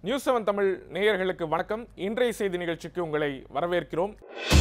News seven Tamil நேயர்களுக்கு வணக்கம் இன்றைய செய்தி நிகழ்ச்சிக்கு உங்களை வரவேற்கிறோம்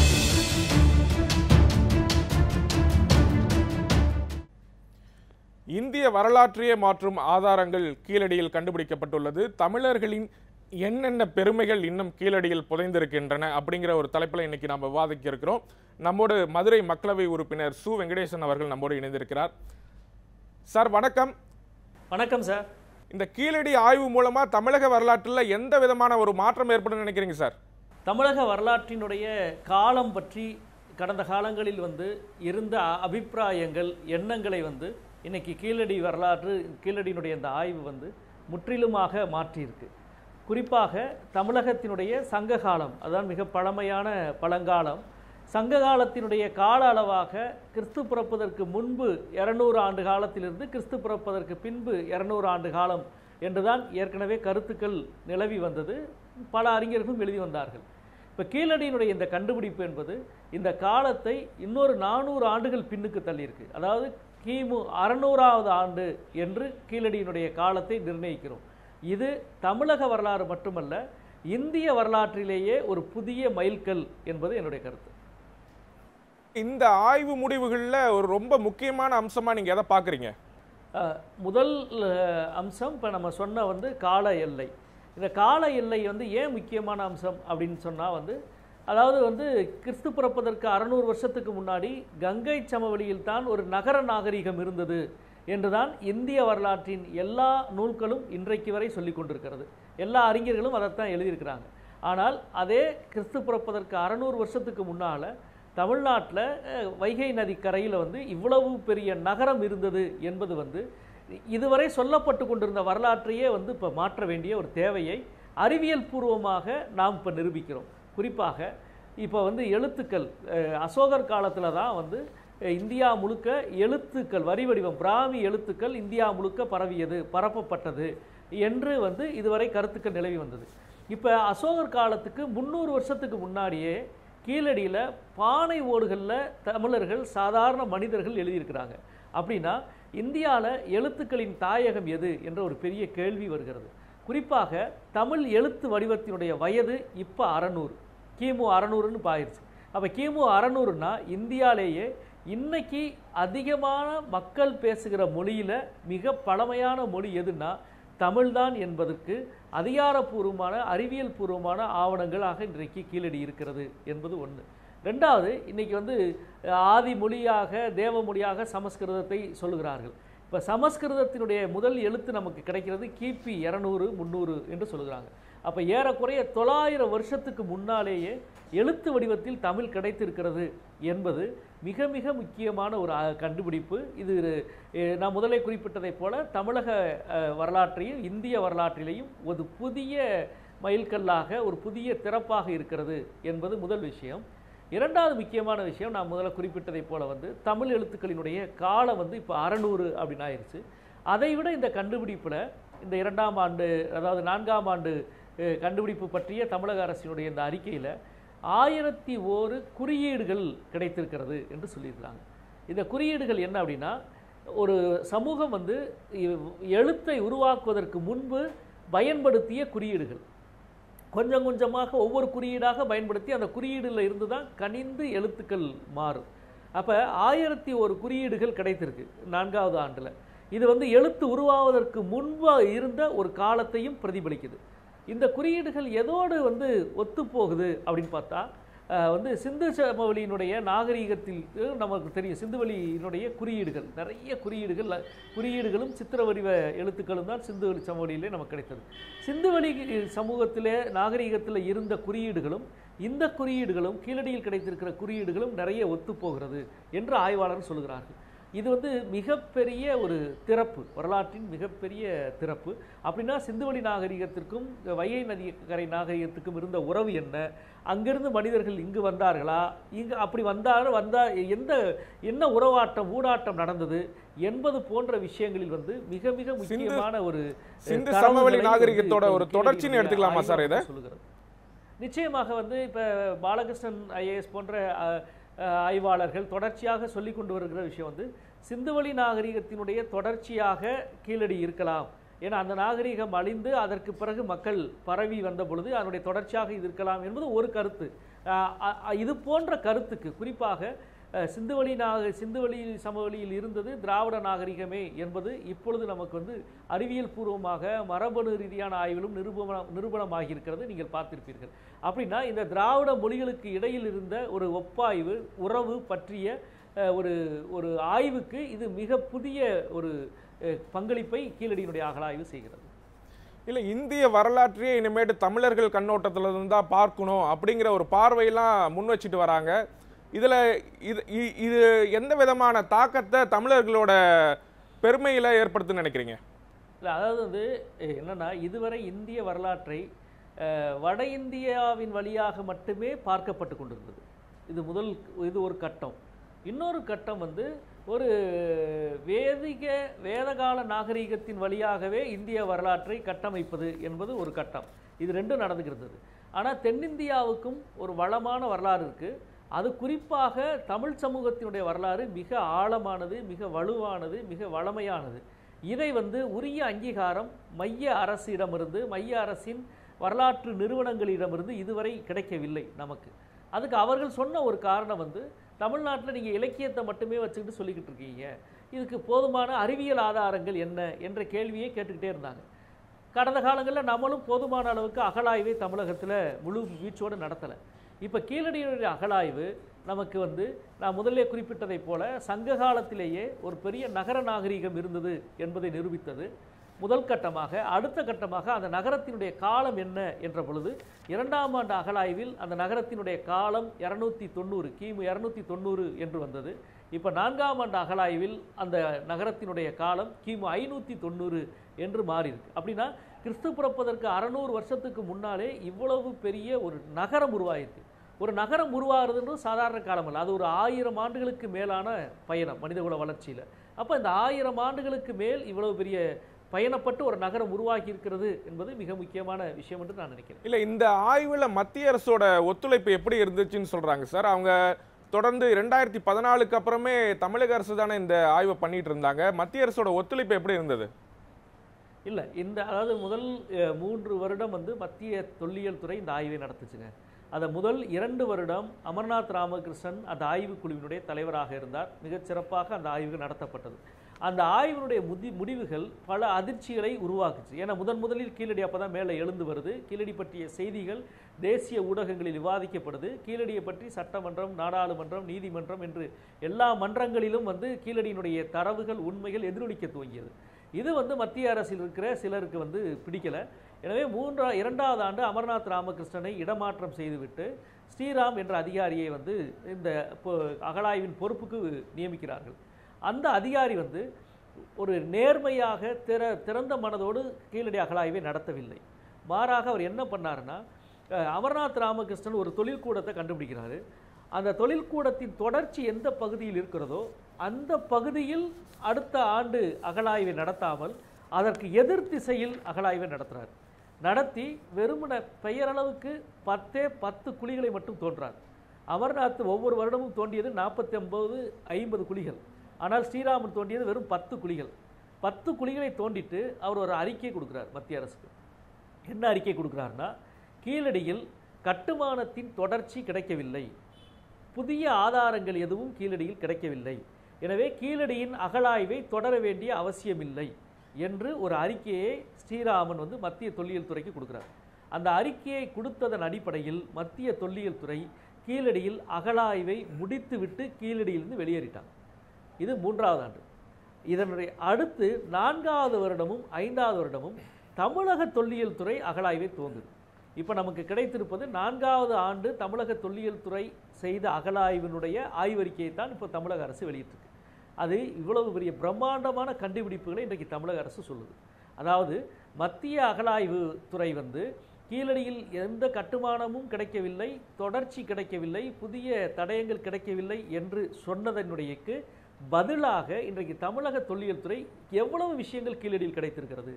இந்திய வரலாற்றையே மாற்றும் ஆதாரங்கள் கீழடியில் கண்டுபிடிக்கப்பட்டுள்ளது தமிழர்களின் என்னென்ன பெருமைகள் இன்னும் கீழடியில் புதைந்திருக்கின்றன அப்படிங்கிற ஒரு தலைப்பில் இன்னைக்கு நாம் விவாதிக்க இருக்கிறோம் நம்மோடு மதுரை மக்களவை உறுப்பினர் சு வெங்கடேசன் அவர்கள் நம்மோடு இணைந்திருக்கிறார் சார் வணக்கம் வணக்கம் சார் இந்த கீழடி ஆய்வு மூலமா தமிழக வரலாற்றில் எந்த விதமான ஒரு மாற்றம் ஏற்படும் நினைக்கிறீங்க சார் தமிழக வரலாற்றினுடைய காலம் பற்றி கடந்த காலங்களில் வந்து இருந்த அ- அபிப்பிராயங்கள் எண்ணங்களை வந்து இன்னைக்கு கீழடி வரலாற்று கீழடியினுடைய இந்த ஆய்வு வந்து முற்றிலுமாக மாற்றியிருக்கு குறிப்பாக தமிழகத்தினுடைய சங்க காலம் அதான் மிக பழமையான பழங்காலம் சங்க காலத்தினுடைய கால அளவாக கிறிஸ்து பிறப்பதற்கு முன்பு இருநூறு ஆண்டு காலத்திலிருந்து கிறிஸ்து பிறப்பதற்கு பின்பு இருநூறு ஆண்டு காலம் என்றுதான் ஏற்கனவே கருத்துக்கள் நிலவி வந்தது பல அறிஞர்களும் எழுதி வந்தார்கள் இப்போ கீழடியினுடைய இந்த கண்டுபிடிப்பு என்பது இந்த காலத்தை இன்னொரு நானூறு ஆண்டுகள் பின்னுக்கு தள்ளியிருக்கு அதாவது கிமு அறநூறாவது ஆண்டு என்று கீழடியினுடைய காலத்தை நிர்ணயிக்கிறோம் இது தமிழக வரலாறு மட்டுமல்ல இந்திய வரலாற்றிலேயே ஒரு புதிய மைல்கல் என்பது என்னுடைய கருத்து இந்த ஆய்வு முடிவுகளில் ஒரு ரொம்ப முக்கியமான அம்சமா நீங்க எதை பார்க்குறீங்க அஹ், முதல் அஹ், அம்சம் இப்போ நம்ம சொன்ன வந்து கால எல்லை இந்த கால எல்லை வந்து ஏன் முக்கியமான அம்சம் அப்படின்னு சொன்னால் வந்து அதாவது வந்து கிறிஸ்து பிறப்பதற்கு அறநூறு வருஷத்துக்கு முன்னாடி கங்கை சமவெளியில் தான் ஒரு நகர நாகரிகம் இருந்தது என்றுதான் இந்திய வரலாற்றின் எல்லா நூல்களும் இன்றைக்கு வரை சொல்லிக் கொண்டிருக்கிறது எல்லா அறிஞர்களும் அதைத்தான் எழுதியிருக்கிறாங்க ஆனால் அதே கிறிஸ்து பிறப்பதற்கு அறநூறு வருஷத்துக்கு முன்னால் தமிழ்நாட்டில் வைகை நதி கரையில் வந்து இவ்வளவு பெரிய நகரம் இருந்தது என்பது வந்து இதுவரை சொல்லப்பட்டு கொண்டிருந்த வரலாற்றையே வந்து இப்போ மாற்ற வேண்டிய ஒரு தேவையை அறிவியல் பூர்வமாக நாம் இப்போ நிரூபிக்கிறோம் குறிப்பாக இப்போ வந்து எழுத்துக்கள் அஹ், அசோகர் காலத்தில் தான் வந்து அஹ், இந்தியா முழுக்க எழுத்துக்கள் வரி வடிவம் பிராமி எழுத்துக்கள் இந்தியா முழுக்க பரவியது பரப்பப்பட்டது என்று வந்து இதுவரை கருத்துக்கள் நிலவி வந்தது இப்போ அசோகர் காலத்துக்கு முந்நூறு வருஷத்துக்கு முன்னாடியே கீழடியில் பானை ஓடுகளில் தமிழர்கள் சாதாரண மனிதர்கள் எழுதியிருக்கிறாங்க அப்படின்னா இந்தியாவில் எழுத்துக்களின் தாயகம் எது என்ற ஒரு பெரிய கேள்வி வருகிறது குறிப்பாக தமிழ் எழுத்து வடிவத்தினுடைய வயது இப்போ அறநூறு கிமு அறநூறுன்னு பாயிருச்சு அப்போ கிமு அறநூறுனா இந்தியாவிலேயே இன்னைக்கு அதிகமான மக்கள் பேசுகிற மொழியில் மிக பழமையான மொழி எதுன்னா தமிழ்தான் என்பதற்கு அதிகாரப்பூர்வமான அறிவியல் பூர்வமான ஆவணங்களாக இன்றைக்கு கீழடி இருக்கிறது என்பது ஒன்று ரெண்டாவது இன்னைக்கு வந்து அஹ், ஆதி மொழியாக தேவ மொழியாக சமஸ்கிருதத்தை சொல்லுகிறார்கள் இப்போ சமஸ்கிருதத்தினுடைய முதல் எழுத்து நமக்கு கிடைக்கிறது கிபி இரநூறு முந்நூறு என்று சொல்லுகிறாங்க அப்போ ஏறக்குறைய தொள்ளாயிரம் வருஷத்துக்கு முன்னாலேயே எழுத்து வடிவத்தில் தமிழ் கிடைத்திருக்கிறது என்பது மிக மிக முக்கியமான ஒரு அஹ், கண்டுபிடிப்பு இது அஹ், நான் முதலே குறிப்பிட்டதைப் போல தமிழக அஹ், வரலாற்றையும் இந்திய வரலாற்றிலேயும் ஒரு புதிய மைல்கல்லாக ஒரு புதிய திறப்பாக இருக்கிறது என்பது முதல் விஷயம் இரண்டாவது முக்கியமான விஷயம் நான் முதல்ல குறிப்பிட்டதைப் போல வந்து தமிழ் எழுத்துக்களினுடைய காலம் வந்து இப்போ அறநூறு அப்படின்னு ஆயிடுச்சு அதை விட இந்த கண்டுபிடிப்பில் இந்த இரண்டாம் ஆண்டு அதாவது நான்காம் ஆண்டு அஹ், கண்டுபிடிப்பு பற்றிய தமிழக அரசினுடைய இந்த அறிக்கையில் ஆயிரத்தி ஓரு குறியீடுகள் கிடைத்திருக்கிறது என்று சொல்லியிருக்கிறாங்க இந்த குறியீடுகள் என்ன அப்படின்னா ஒரு சமூகம் வந்து இ- எழுத்தை உருவாக்குவதற்கு முன்பு பயன்படுத்திய குறியீடுகள் கொஞ்சம் கொஞ்சமாக ஒவ்வொரு குறியீடாக பயன்படுத்தி அந்த குறியீடுல இருந்து தான் கனிந்து எழுத்துக்கள் மாறும் அப்போ ஆயிரத்தி ஒரு குறியீடுகள் கிடைத்திருக்கு நான்காவது ஆண்டில் இது வந்து எழுத்து உருவாவதற்கு முன்பு இருந்த ஒரு காலத்தையும் பிரதிபலிக்குது இந்த குறியீடுகள் எதோடு வந்து ஒத்துப்போகுது அப்படின்னு பார்த்தா அஹ், வந்து சிந்து சமவெளியினுடைய நாகரீகத்தில் அஹ், நமக்கு தெரியும் சிந்துவெளியினுடைய குறியீடுகள் நிறைய குறியீடுகள் அஹ், குறியீடுகளும் சித்திர வடிவ எழுத்துக்களும் தான் சிந்துவெளி சமவெளியிலே நமக்கு கிடைத்தது சிந்துவெளி சமூகத்திலே நாகரீகத்தில் இருந்த குறியீடுகளும் இந்த குறியீடுகளும் கீழடியில் கிடைத்திருக்கிற குறியீடுகளும் நிறைய ஒத்துப்போகிறது என்று ஆய்வாளர் சொல்கிறார்கள் இது வந்து மிகப்பெரிய ஒரு திறப்பு வரலாற்றின் மிகப்பெரிய திறப்பு அப்படின்னா சிந்துவெளி நாகரிகத்திற்கும் வைகை நதிக்கரை நாகரிகத்துக்கும் இருந்த உறவு என்ன அங்கிருந்து மனிதர்கள் இங்கு வந்தார்களா இங்கு அப்படி வந்தாலும் வந்தா எந்த என்ன உறவாட்டம் ஊடாட்டம் நடந்தது என்பது போன்ற விஷயங்களில் வந்து மிக மிக முக்கியமான ஒரு அஹ், சிந்து தரவுகளை சமவெளி வந்து நாகரிகத்தோட இப்போ ஒரு கீழடியினுடைய தொடர்ச்சின்னு எடுத்துக்கலாமா சார் இதை? ஆய்வாளர் சொல்லுகிறது நிச்சயமாக வந்து இப்போ பாலகிருஷ்ணன் ஐஏஎஸ் போன்ற அஹ், அஹ், ஆய்வாளர்கள் தொடர்ச்சியாக சொல்லி கொண்டு வருகிற விஷயம் வந்து சிந்துவெளி நாகரிகத்தினுடைய தொடர்ச்சியாக கீழடி இருக்கலாம் ஏன்னா அந்த நாகரிகம் அழிந்து அதற்கு பிறகு மக்கள் பரவி வந்த பொழுது அதனுடைய தொடர்ச்சியாக இது இருக்கலாம் என்பது ஒரு கருத்து அஹ் அ- அ- இது போன்ற கருத்துக்கு குறிப்பாக அஹ், சிந்துவெளி நாக சிந்துவெளி சமவெளியில் இருந்தது திராவிட நாகரிகமே என்பது இப்பொழுது நமக்கு வந்து அறிவியல் பூர்வமாக மரபணு ரீதியான ஆய்விலும் நிரூபணம் நிரூபணமாகியிருக்கிறது நீங்கள் பார்த்திருப்பீர்கள் அப்படின்னா இந்த திராவிட மொழிகளுக்கு இடையில் இருந்த ஒரு ஒப்பாய்வு உறவு பற்றிய அஹ், ஒரு ஒரு ஆய்வுக்கு இது மிக புதிய ஒரு அஹ், பங்களிப்பை கீழடியினுடைய அகழாய்வு செய்கிறது இல்ல இந்திய வரலாற்றையே இனிமேட்டு தமிழர்கள் கண்ணோட்டத்துல இருந்து தான் பார்க்கணும் அப்படிங்கிற ஒரு பார்வையெல்லாம் முன் வச்சுட்டு வராங்க இதுல இது இ- இது எந்த விதமான தாக்கத்தை தமிழர்களோட பெருமையில ஏற்படுத்துன்னு நினைக்கிறீங்க இல்லை அதாவது வந்து அஹ், என்னன்னா இதுவரை இந்திய வரலாற்றை அஹ், வட இந்தியாவின் வழியாக மட்டுமே பார்க்கப்பட்டு கொண்டிருந்தது இது முதல் இது ஒரு கட்டம் இன்னொரு கட்டம் வந்து ஒரு வேதிக வேதகால நாகரிகத்தின் வழியாகவே இந்திய வரலாற்றை கட்டமைப்பது என்பது ஒரு கட்டம் இது ரெண்டும் நடந்துகிறது ஆனால் தென்னிந்தியாவுக்கும் ஒரு வளமான வரலாறு இருக்குது அது குறிப்பாக தமிழ் சமூகத்தினுடைய வரலாறு மிக ஆழமானது மிக வலுவானது மிக வளமையானது இதை வந்து உரிய அங்கீகாரம் மைய அரசிடமிருந்து மைய அரசின் வரலாற்று நிறுவனங்களிடமிருந்து இதுவரை கிடைக்கவில்லை நமக்கு அதுக்கு அவர்கள் சொன்ன ஒரு காரணம் வந்து தமிழ்நாட்டில் நீங்கள் இலக்கியத்தை மட்டுமே வச்சுக்கிட்டு சொல்லிக்கிட்டு இருக்கீங்க இதுக்கு போதுமான அறிவியல் ஆதாரங்கள் என்ன என்ற கேள்வியை கேட்டுக்கிட்டே இருந்தாங்க கடந்த காலங்களில் நம்மளும் போதுமான அளவுக்கு அகழாய்வை தமிழகத்தில் முழு வீச்சோடு நடத்தலை இப்போ கீழடியுடைய அகழாய்வு நமக்கு வந்து நான் முதல்ல குறிப்பிட்டதைப் போல சங்க காலத்திலேயே ஒரு பெரிய நகர நாகரிகம் இருந்தது என்பதை நிரூபித்தது முதல் கட்டமாக அடுத்த கட்டமாக அந்த நகரத்தினுடைய காலம் என்ன என்ற பொழுது இரண்டாம் ஆண்டு அகழாய்வில் அந்த நகரத்தினுடைய காலம் இரநூத்தி தொண்ணூறு கிமு இரநூத்தி தொண்ணூறு என்று வந்தது இப்போ நான்காம் ஆண்டு அகழாய்வில் அந்த நகரத்தினுடைய காலம் கிமு ஐநூற்றி தொண்ணூறு என்று மாறியிருக்கு அப்படின்னா கிறிஸ்து பிறப்பதற்கு அறநூறு வருஷத்துக்கு முன்னாலே இவ்வளவு பெரிய ஒரு நகரம் உருவாயிருக்கு ஒரு நகரம் உருவாகிறதுன்றது சாதாரண காலம் அல்ல அது ஒரு ஆயிரம் ஆண்டுகளுக்கு மேலான பயணம் மனிதகுல வளர்ச்சியில் அப்போ இந்த ஆயிரம் ஆண்டுகளுக்கு மேல் இவ்வளவு பெரிய பயணப்பட்டு ஒரு நகரம் உருவாகி இருக்கிறது என்பது மிக முக்கியமான விஷயம் என்று நான் நினைக்கிறேன் இல்ல இந்த ஆய்வுல மத்திய அரசோட ஒத்துழைப்பு எப்படி இருந்துச்சுன்னு சொல்றாங்க சார் அவங்க தொடர்ந்து ரெண்டாயிரத்தி பதினாலுக்கு அப்புறமே தமிழக அரசு தானே இந்த ஆய்வை பண்ணிட்டு இருந்தாங்க மத்திய அரசோட ஒத்துழைப்பு எப்படி இருந்தது இல்லை இந்த அதாவது முதல் அஹ், மூன்று வருடம் வந்து மத்திய தொல்லியல் துறை இந்த ஆய்வை நடத்துச்சுங்க அதை முதல் இரண்டு வருடம் அமர்நாத் ராமகிருஷ்ணன் அந்த ஆய்வுக் குழுவினுடைய தலைவராக இருந்தார் மிகச் சிறப்பாக அந்த ஆய்வு நடத்தப்பட்டது அந்த ஆய்வினுடைய முதி முடிவுகள் பல அதிர்ச்சிகளை உருவாக்குச்சு ஏன்னா முதன் முதலில் கீழடி அப்போ தான் மேலே எழுந்து வருது கீழடி பற்றிய செய்திகள் தேசிய ஊடகங்களில் விவாதிக்கப்படுது கீழடியை பற்றி சட்டமன்றம் நாடாளுமன்றம் நீதிமன்றம் என்று எல்லா மன்றங்களிலும் வந்து கீழடியினுடைய தரவுகள் உண்மைகள் எதிரொலிக்க துவங்கியது இது வந்து மத்திய அரசில் இருக்கிற சிலருக்கு வந்து பிடிக்கல எனவே மூன்றா இரண்டாவது ஆண்டு அமர்நாத் ராமகிருஷ்ணனை இடமாற்றம் செய்துவிட்டு ஸ்ரீராம் என்ற அதிகாரியை வந்து இந்த பொ- அகழாய்வின் பொறுப்புக்கு நியமிக்கிறார்கள் அந்த அதிகாரி வந்து ஒரு நேர்மையாக திற திறந்த மனதோடு கீழடி அகழாய்வை நடத்தவில்லை மாறாக அவர் என்ன பண்ணாருன்னா அஹ், அமர்நாத் ராமகிருஷ்ணன் ஒரு தொழிற்கூடத்தை கண்டுபிடிக்கிறாரு அந்த தொழிற்கூடத்தின் தொடர்ச்சி எந்த பகுதியில் இருக்கிறதோ அந்த பகுதியில் அடுத்த ஆண்டு அகழாய்வை நடத்தாமல் அதற்கு எதிர் திசையில் அகழாய்வை நடத்துறார் நடத்தி வெறுமன பெயரளவுக்கு பத்தே பத்து குழிகளை மட்டும் தோன்றார் அமர்நாத் ஒவ்வொரு வருடமும் தோண்டியது நாற்பத்தி ஒன்பது ஐம்பது குழிகள் ஆனால் ஸ்ரீராமன் தோண்டியது வெறும் பத்து குழிகள் பத்து குழிகளை தோண்டிட்டு அவர் ஒரு அறிக்கை கொடுக்குறார் மத்திய அரசுக்கு என்ன அறிக்கை கொடுக்குறாருன்னா கீழடியில் கட்டுமானத்தின் தொடர்ச்சி கிடைக்கவில்லை புதிய ஆதாரங்கள் எதுவும் கீழடியில் கிடைக்கவில்லை எனவே கீழடியின் அகழாய்வை தொடர வேண்டிய அவசியமில்லை என்று ஒரு அறிக்கையை ஸ்ரீராமன் வந்து மத்திய தொல்லியல் துறைக்கு கொடுக்குறார் அந்த அறிக்கையை கொடுத்ததன் அடிப்படையில் மத்திய தொல்லியல் துறை கீழடியில் அகழாய்வை முடித்துவிட்டு கீழடியிலிருந்து வெளியேறிட்டாங்க இது மூன்றாவது ஆண்டு இதனுடைய அடுத்து நான்காவது வருடமும் ஐந்தாவது வருடமும் தமிழக தொல்லியல் துறை அகழாய்வை துவங்குது இப்போ நமக்கு கிடைத்திருப்பது நான்காவது ஆண்டு தமிழக தொல்லியல் துறை செய்த அகழாய்வினுடைய ஆய்வறிக்கையை தான் இப்போ தமிழக அரசு வெளியிட்டிருக்கு அது இவ்வளவு பெரிய பிரம்மாண்டமான கண்டுபிடிப்புகளை இன்றைக்கு தமிழக அரசு சொல்லுது அதாவது மத்திய அகழாய்வு துறை வந்து கீழடியில் எந்த கட்டுமானமும் கிடைக்கவில்லை தொடர்ச்சி கிடைக்கவில்லை புதிய தடயங்கள் கிடைக்கவில்லை என்று சொன்னதனுடையக்கு பதிலாக இன்றைக்கு தமிழக தொல்லியல் துறை எவ்வளவு விஷயங்கள் கீழடியில் கிடைத்திருக்கிறது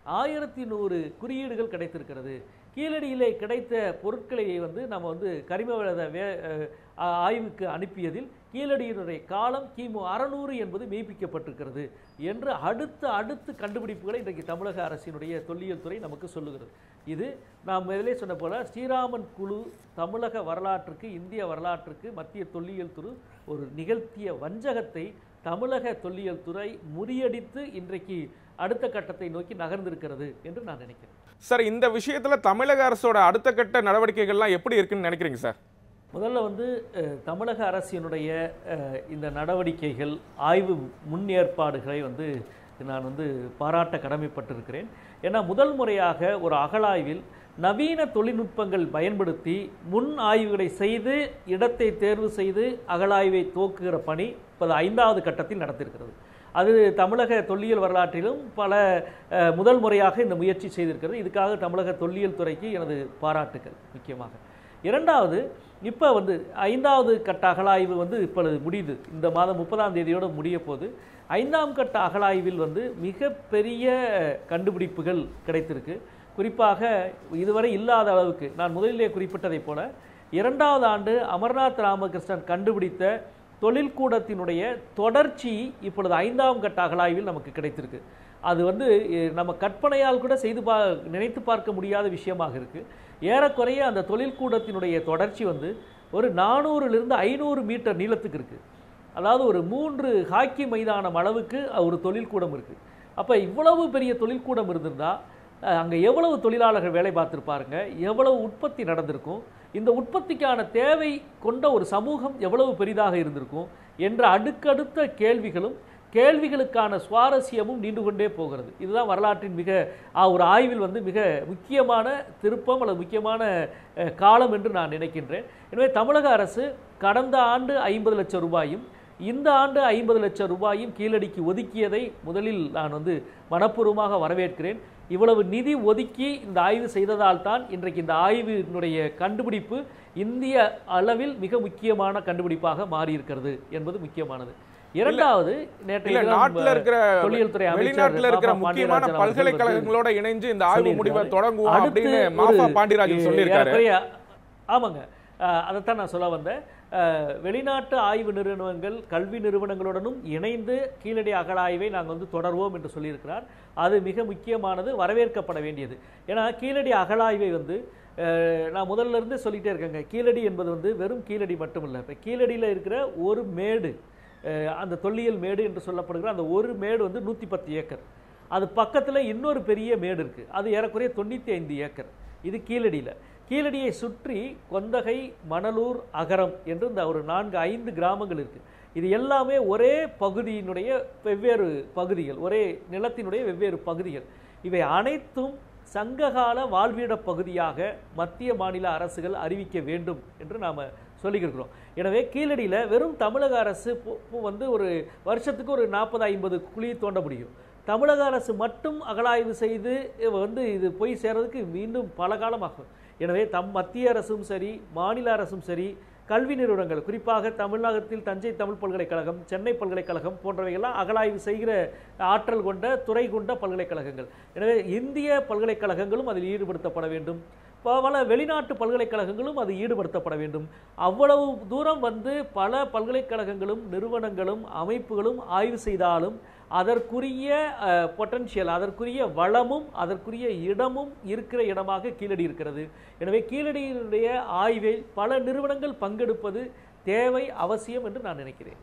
ஆயிரத்தி நூறு குறியீடுகள் கிடைத்திருக்கிறது கீழடியிலே கிடைத்த பொருட்களை வந்து நம்ம வந்து கரிம வேத வே அஹ், ஆய்வுக்கு அனுப்பியதில் கீழடியினுடைய காலம் கிமு அறநூறு என்பது மெய்ப்பிக்கப்பட்டிருக்கிறது என்று அடுத்த அடுத்து கண்டுபிடிப்புகளை இன்றைக்கு தமிழக அரசினுடைய தொல்லியல் துறை நமக்கு சொல்லுகிறது இது நாம் முதலே சொன்ன போல ஸ்ரீராமன் குழு தமிழக வரலாற்றுக்கு இந்திய வரலாற்றுக்கு மத்திய தொல்லியல் துறை ஒரு நிகழ்த்திய வஞ்சகத்தை தமிழக தொல்லியல் துறை முறியடித்து இன்றைக்கு அடுத்த கட்டத்தை நோக்கி நகர்ந்திருக்கிறது என்று நான் நினைக்கிறேன் சார் இந்த விஷயத்துல தமிழக அரசோட அடுத்த கட்ட நடவடிக்கைகள்லாம் எப்படி இருக்குன்னு நினைக்கிறீங்க சார் முதல்ல வந்து அஹ், தமிழக அரசினுடைய அஹ், இந்த நடவடிக்கைகள் ஆய்வு முன்னேற்பாடுகளை வந்து நான் வந்து பாராட்ட கடமைப்பட்டிருக்கிறேன் ஏன்னா முதல் முறையாக ஒரு அகழாய்வில் நவீன தொழில்நுட்பங்கள் பயன்படுத்தி முன் ஆய்வுகளை செய்து இடத்தை தேர்வு செய்து அகழாய்வை துவக்குகிற பணி இப்போது ஐந்தாவது கட்டத்தில் நடத்திருக்கிறது அது தமிழக தொல்லியல் வரலாற்றிலும் பல அஹ், முதல் முறையாக இந்த முயற்சி செய்திருக்கிறது இதுக்காக தமிழக தொல்லியல் துறைக்கு எனது பாராட்டுக்கள் முக்கியமாக இரண்டாவது இப்போ வந்து ஐந்தாவது கட்ட அகழாய்வு வந்து இப்பொழுது முடியுது இந்த மாதம் முப்பதாம் தேதியோடு முடிய போது ஐந்தாம் கட்ட அகழாய்வில் வந்து மிகப்பெரிய கண்டுபிடிப்புகள் கிடைத்திருக்கு குறிப்பாக இதுவரை இல்லாத அளவுக்கு நான் முதலிலே குறிப்பிட்டதைப் போல இரண்டாவது ஆண்டு அமர்நாத் ராமகிருஷ்ணன் கண்டுபிடித்த தொழில்கூடத்தினுடைய தொடர்ச்சி இப்பொழுது ஐந்தாம் கட்ட அகழாய்வில் நமக்கு கிடைத்திருக்கு அது வந்து எ, நம்ம கற்பனையால் கூட செய்து பா நினைத்து பார்க்க முடியாத விஷயமாக இருக்கு ஏறக்குறைய அந்த தொழில்கூடத்தினுடைய தொடர்ச்சி வந்து ஒரு நானூறுலேருந்து ஐநூறு மீட்டர் நீளத்துக்கு இருக்கு அதாவது ஒரு மூன்று ஹாக்கி மைதானம் அளவுக்கு ஒரு தொழில்கூடம் இருக்கு அப்போ இவ்வளவு பெரிய தொழில்கூடம் இருந்திருந்தா அஹ், அங்கே எவ்வளவு தொழிலாளர்கள் வேலை பார்த்துருப்பாருங்க எவ்வளவு உற்பத்தி நடந்திருக்கும் இந்த உற்பத்திக்கான தேவை கொண்ட ஒரு சமூகம் எவ்வளவு பெரிதாக இருந்திருக்கும் என்ற அடுக்கடுத்த கேள்விகளும் கேள்விகளுக்கான சுவாரஸ்யமும் நீண்டு கொண்டே போகிறது இதுதான் வரலாற்றின் மிக ஆ, ஒரு ஆய்வில் வந்து மிக முக்கியமான திருப்பம் அல்லது முக்கியமான அஹ், காலம் என்று நான் நினைக்கின்றேன் எனவே தமிழக அரசு கடந்த ஆண்டு ஐம்பது லட்சம் ரூபாயும் இந்த ஆண்டு ஐம்பது லட்சம் ரூபாயும் கீழடிக்கு ஒதுக்கியதை முதலில் நான் வந்து மனப்பூர்வமாக வரவேற்கிறேன் இவ்வளவு நிதி ஒதுக்கி இந்த ஆய்வு செய்ததால் தான் இன்றைக்கு இந்த ஆய்வினுடைய கண்டுபிடிப்பு இந்திய அளவில் மிக முக்கியமான கண்டுபிடிப்பாக மாறியிருக்கிறது என்பது முக்கியமானது இரண்டாவது நேற்று இல்ல தினம், நாட்டுல இருக்கிற தொல்லியல் துறை அமைச்சர் வெளிநாட்டுல இருக்கிற மாஃபா முக்கியமான பாண்டியராஜன் அவர்கள் வந்து பல்கலைக்கழகங்களோட இணைஞ்சு இந்த ஆய்வு முடிவை சொல்லியிருக்காரு. தொடங்குவோம் அடுத்து அப்படின்னு ஒரு மாஃபா பாண்டியராஜன் சொல்லியிருக்காரு ஏறக்குறைய- ஆமாங்க அஹ், அதைத்தான் நான் சொல்ல வந்தேன் அஹ், வெளிநாட்டு ஆய்வு நிறுவனங்கள் கல்வி நிறுவனங்களுடனும் இணைந்து கீழடி அகழாய்வை நாங்கள் வந்து தொடர்வோம் என்று சொல்லியிருக்கிறார் அது மிக முக்கியமானது வரவேற்கப்பட வேண்டியது ஏன்னா கீழடி அகழாய்வை வந்து அஹ், நான் முதல்ல இருந்து சொல்லிட்டே இருக்கேங்க கீழடி என்பது வந்து வெறும் கீழடி மட்டுமில்லை இப்போ கீழடியில் இருக்கிற ஒரு மேடு அஹ், அந்த தொல்லியல் மேடு என்று சொல்லப்படுகிற அந்த ஒரு மேடு வந்து நூற்றி பத்து ஏக்கர் அது பக்கத்தில் இன்னொரு பெரிய மேடு இருக்குது அது ஏறக்குறைய தொண்ணூற்றி ஐந்து ஏக்கர் இது கீழடியில் கீழடியை சுற்றி கொந்தகை மணலூர் அகரம் என்று இந்த ஒரு நான்கு ஐந்து கிராமங்கள் இருக்குது இது எல்லாமே ஒரே பகுதியினுடைய வெவ்வேறு பகுதிகள் ஒரே நிலத்தினுடைய வெவ்வேறு பகுதிகள் இவை அனைத்தும் சங்ககால வாழ்விட பகுதியாக மத்திய மாநில அரசுகள் அறிவிக்க வேண்டும் என்று நாம் சொல்லியிருக்கிறோம் எனவே கீழடியில் வெறும் தமிழக அரசு பு- பு- வந்து ஒரு வருஷத்துக்கு ஒரு நாற்பது ஐம்பது குழி தோண்ட முடியும் தமிழக அரசு மட்டும் அகழாய்வு செய்து இவ வந்து இது போய் சேர்றதுக்கு மீண்டும் பல காலமாகும் எனவே தம் மத்திய அரசும் சரி மாநில அரசும் சரி கல்வி நிறுவனங்கள் குறிப்பாக தமிழகத்தில் தஞ்சை தமிழ் பல்கலைக்கழகம் சென்னை பல்கலைக்கழகம் போன்றவைகள்லாம் அகழாய்வு செய்கிற ஆற்றல் கொண்ட துறை கொண்ட பல்கலைக்கழகங்கள் எனவே இந்திய பல்கலைக்கழகங்களும் அதில் ஈடுபடுத்தப்பட வேண்டும் ப- பல வெளிநாட்டு பல்கலைக்கழகங்களும் அது ஈடுபடுத்தப்பட வேண்டும் அவ்வளவு தூரம் வந்து பல பல்கலைக்கழகங்களும் நிறுவனங்களும் அமைப்புகளும் ஆய்வு செய்தாலும் அதற்குரிய பொட்டன்ஷியல் அதற்குரிய வளமும் அதற்குரிய இடமும் இருக்கிற இடமாக கீழடி இருக்கிறது எனவே கீழடியினுடைய ஆய்வில் பல நிறுவனங்கள் பங்கெடுப்பது தேவை அவசியம் என்று நான் நினைக்கிறேன்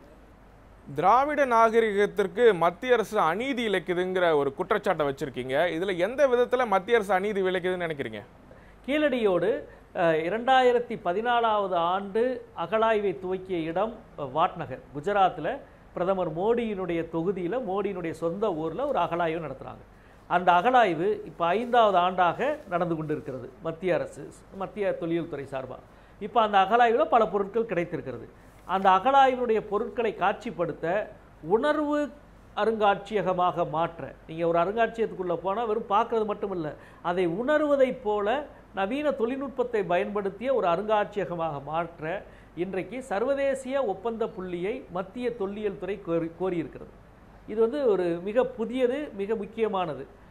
திராவிட நாகரிகத்திற்கு மத்திய அரசு அநீதி இழைக்குதுங்கிற ஒரு குற்றச்சாட்டை வச்சிருக்கீங்க இதுல எந்த விதத்துல மத்திய அரசு அநீதி இழைக்குதுன்னு நினைக்கிறீங்க கீழடியோடு அஹ், இரண்டாயிரத்தி பதினாலாவது ஆண்டு அகழாய்வை துவக்கிய இடம் அஹ், வாட்நகர் குஜராத்தில் பிரதமர் மோடியினுடைய தொகுதியில் மோடியினுடைய சொந்த ஊரில் ஒரு அகழாய்வு நடத்துகிறாங்க அந்த அகழாய்வு இப்போ ஐந்தாவது ஆண்டாக நடந்து கொண்டிருக்கிறது மத்திய அரசு மத்திய தொல்லியல் துறை சார்பாக இப்போ அந்த அகழாய்வில் பல பொருட்கள் கிடைத்திருக்கிறது அந்த அகழாய்வினுடைய பொருட்களை காட்சிப்படுத்த உணர்வு அருங்காட்சியகமாக மாற்ற நீங்கள் ஒரு அருங்காட்சியகத்துக்குள்ளே போனால் வெறும் பார்க்கறது மட்டும் இல்லை அதை உணர்வதைப் போல நவீன தொழில்நுட்பத்தை பயன்படுத்திய ஒரு அருங்காட்சியகமாக மாற்ற இன்றைக்கு சர்வதேசிய ஒப்பந்த புள்ளியை மத்திய தொல்லியல் துறை கோரி கோரியிருக்கிறது இது வந்து ஒரு மிக புதியது மிக முக்கியமானது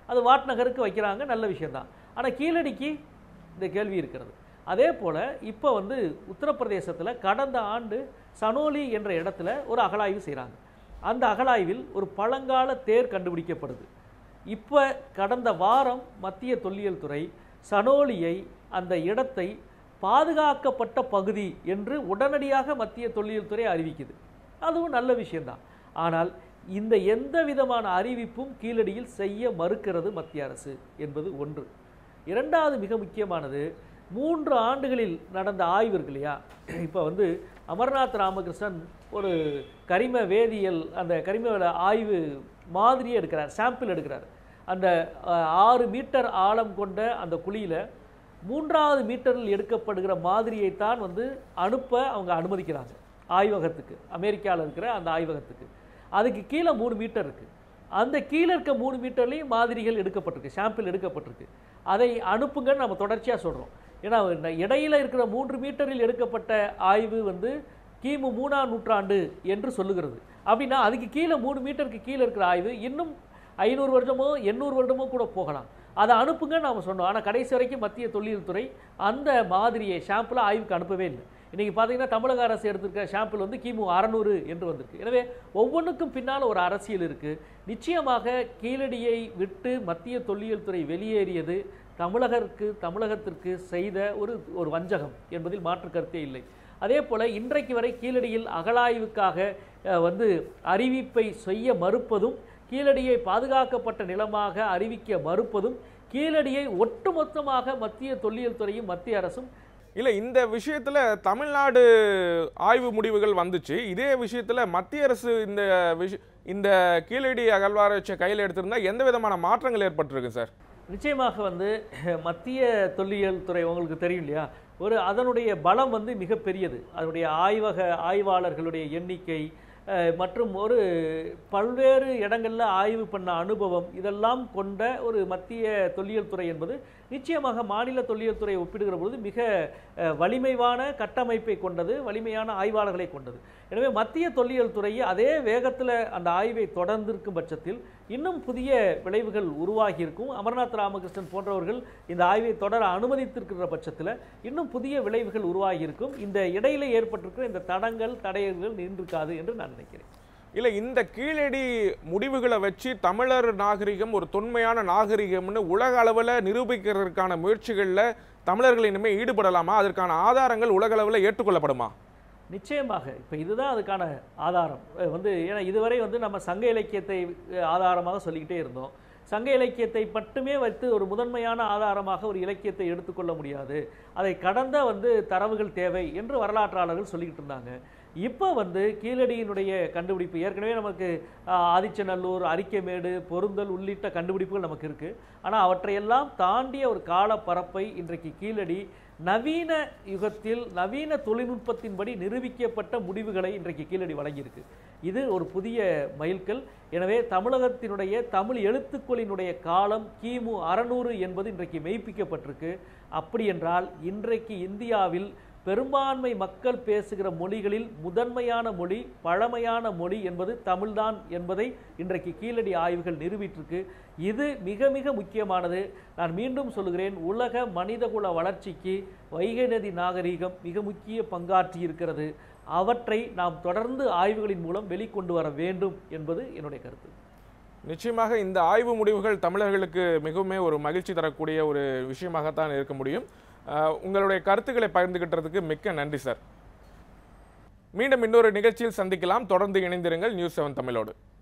அது வாட்நகருக்கு வைக்கிறாங்க நல்ல விஷயம்தான் ஆனால் கீழடிக்கு இந்த கேள்வி இருக்கிறது அதே போல் இப்போ வந்து உத்தரப்பிரதேசத்தில் கடந்த ஆண்டு சனோலி என்ற இடத்துல ஒரு அகழாய்வு செய்கிறாங்க அந்த அகழாய்வில் ஒரு பழங்கால தேர் கண்டுபிடிக்கப்படுது இப்போ கடந்த வாரம் மத்திய தொல்லியல் துறை சனோலியை அந்த இடத்தை பாதுகாக்கப்பட்ட பகுதி என்று உடனடியாக மத்திய தொல்லியல் துறை அறிவிக்குது அதுவும் நல்ல விஷயம்தான் ஆனால் இந்த எந்த விதமான அறிவிப்பும் கீழடியில் செய்ய மறுக்கிறது மத்திய அரசு என்பது ஒன்று இரண்டாவது மிக முக்கியமானது மூன்று ஆண்டுகளில் நடந்த ஆய்வு இருக்கு இல்லையா இப்போ வந்து அமர்நாத் ராமகிருஷ்ணன் ஒரு கரிம வேதியியல் அந்த கரிம வள ஆய்வு மாதிரியே எடுக்கிறார் சாம்பிள் எடுக்கிறார் அந்த அஹ், ஆறு மீட்டர் ஆழம் கொண்ட அந்த குழியில் மூன்றாவது மீட்டரில் எடுக்கப்படுகிற மாதிரியைத்தான் வந்து அனுப்ப அவங்க அனுமதிக்கிறாங்க ஆய்வகத்துக்கு அமெரிக்காவில் இருக்கிற அந்த ஆய்வகத்துக்கு அதுக்கு கீழே மூணு மீட்டர் இருக்குது அந்த கீழே இருக்க மூணு மீட்டர்லேயும் மாதிரிகள் எடுக்கப்பட்டிருக்கு சாம்பிள் எடுக்கப்பட்டிருக்கு அதை அனுப்புங்கன்னு நம்ம தொடர்ச்சியாக சொல்கிறோம் ஏன்னா இந்த இடையில இருக்கிற மூன்று மீட்டரில் எடுக்கப்பட்ட ஆய்வு வந்து கிமு மூணாம் நூற்றாண்டு என்று சொல்லுகிறது அப்படின்னா அதுக்கு கீழே மூணு மீட்டருக்கு கீழே இருக்கிற ஆய்வு இன்னும் ஐநூறு வருடமோ எண்ணூறு வருடமோ கூட போகலாம் அதை அனுப்புங்க நாம சொன்னோம் ஆனால் கடைசி வரைக்கும் மத்திய தொல்லியல் துறை அந்த மாதிரியை ஷாம்பிளை ஆய்வுக்கு அனுப்பவே இல்லை இன்னைக்கு பார்த்தீங்கன்னா தமிழக அரசு எடுத்திருக்க ஷாம்பிள் வந்து கிமு அறநூறு என்று வந்திருக்கு எனவே ஒவ்வொன்றுக்கும் பின்னால் ஒரு அரசியல் இருக்குது நிச்சயமாக கீழடியை விட்டு மத்திய தொல்லியல் துறை வெளியேறியது தமிழகருக்கு தமிழகத்திற்கு செய்த ஒரு ஒரு வஞ்சகம் என்பதில் மாற்று கருத்தே இல்லை அதே போல் இன்றைக்கு வரை கீழடியில் அகழாய்வுக்காக அஹ், வந்து அறிவிப்பை செய்ய மறுப்பதும் கீழடியை பாதுகாக்கப்பட்ட நிலமாக அறிவிக்க மறுப்பதும் கீழடியை ஒட்டுமொத்தமாக மத்திய தொல்லியல் துறையும் மத்திய அரசும் இல்ல இந்த விஷயத்துல தமிழ்நாடு ஆய்வு முடிவுகள் வந்துச்சு இதே விஷயத்துல மத்திய அரசு இந்த விஷ இந்த கீழடி அகழ்வாராய்ச்சியை கையில் எடுத்திருந்தா எந்த விதமான மாற்றங்கள் ஏற்பட்டிருக்கு சார் நிச்சயமாக வந்து மத்திய தொல்லியல் துறை உங்களுக்கு தெரியும் இல்லையா ஒரு அதனுடைய பலம் வந்து மிகப்பெரியது அதனுடைய ஆய்வக ஆய்வாளர்களுடைய எண்ணிக்கை அஹ், மற்றும் ஒரு பல்வேறு இடங்களில் ஆய்வு பண்ண அனுபவம் இதெல்லாம் கொண்ட ஒரு மத்திய தொல்லியல் துறை என்பது நிச்சயமாக மாநில தொல்லியல் துறையை ஒப்பிடுகிற பொழுது மிக அஹ், வலிமைவான கட்டமைப்பை கொண்டது வலிமையான ஆய்வாளர்களை கொண்டது எனவே மத்திய தொல்லியல் துறை அதே வேகத்தில் அந்த ஆய்வை தொடர்ந்திருக்கும் பட்சத்தில் இன்னும் புதிய விளைவுகள் உருவாகி இருக்கும் அமர்நாத் ராமகிருஷ்ணன் போன்றவர்கள் இந்த ஆய்வை தொடர அனுமதித்திருக்கிற பட்சத்தில் இன்னும் புதிய விளைவுகள் உருவாகி இருக்கும் இந்த இடையில ஏற்பட்டிருக்கிற இந்த தடங்கள் தடையல்கள் நின்றிருக்காது என்று நான் நினைக்கிறேன் இல்ல இந்த கீழடி முடிவுகளை வச்சு தமிழர் நாகரிகம் ஒரு தொன்மையான நாகரிகம்னு உலக அளவில் நிரூபிக்கிறதுக்கான முயற்சிகள்ல தமிழர்கள் இனிமேல் ஈடுபடலாமா அதற்கான ஆதாரங்கள் உலக அளவில் ஏற்றுக்கொள்ளப்படுமா நிச்சயமாக இப்போ இதுதான் அதுக்கான ஆதாரம் அஹ் வந்து ஏன்னா இதுவரை வந்து நம்ம சங்க இலக்கியத்தை அஹ், ஆதாரமாக சொல்லிக்கிட்டே இருந்தோம் சங்க இலக்கியத்தை மட்டுமே வைத்து ஒரு முதன்மையான ஆதாரமாக ஒரு இலக்கியத்தை எடுத்துக்கொள்ள முடியாது அதை கடந்த வந்து தரவுகள் தேவை என்று வரலாற்றாளர்கள் சொல்லிக்கிட்டு இருந்தாங்க இப்போ வந்து கீழடியினுடைய கண்டுபிடிப்பு ஏற்கனவே நமக்கு ஆஹ், ஆதிச்சநல்லூர் அரிக்கமேடு பொருந்தல் உள்ளிட்ட கண்டுபிடிப்புகள் நமக்கு இருக்குது ஆனால் அவற்றையெல்லாம் தாண்டிய ஒரு காலப்பரப்பை இன்றைக்கு கீழடி நவீன யுகத்தில் நவீன தொழில்நுட்பத்தின்படி நிரூபிக்கப்பட்ட முடிவுகளை இன்றைக்கு கீழடி வழங்கியிருக்கு இது ஒரு புதிய மைல்கல் எனவே தமிழகத்தினுடைய தமிழ் எழுத்துக்களினுடைய காலம் கிமு அறநூறு என்பது இன்றைக்கு மெய்ப்பிக்கப்பட்டிருக்கு அப்படி என்றால் இன்றைக்கு இந்தியாவில் பெரும்பான்மை மக்கள் பேசுகிற மொழிகளில் முதன்மையான மொழி பழமையான மொழி என்பது தமிழ்தான் என்பதை இன்றைக்கு கீழடி ஆய்வுகள் நிரூபித்திருக்கு இது மிக மிக முக்கியமானது நான் மீண்டும் சொல்லுகிறேன் உலக மனிதகுல வளர்ச்சிக்கு வைகை நதி நாகரீகம் மிக முக்கிய பங்காற்றி இருக்கிறது அவற்றை நாம் தொடர்ந்து ஆய்வுகளின் மூலம் வெளிக்கொண்டு வர வேண்டும் என்பது என்னுடைய கருத்து நிச்சயமாக இந்த ஆய்வு முடிவுகள் தமிழர்களுக்கு மிகவும் ஒரு மகிழ்ச்சி தரக்கூடிய ஒரு விஷயமாகத்தான் இருக்க முடியும் அஹ், உங்களுடைய கருத்துக்களை பகிர்ந்துகிட்டதுக்கு மிக்க நன்றி சார் மீண்டும் இன்னொரு நிகழ்ச்சியில் சந்திக்கலாம் தொடர்ந்து இணைந்திருங்கள் நியூஸ் செவன் தமிழோடு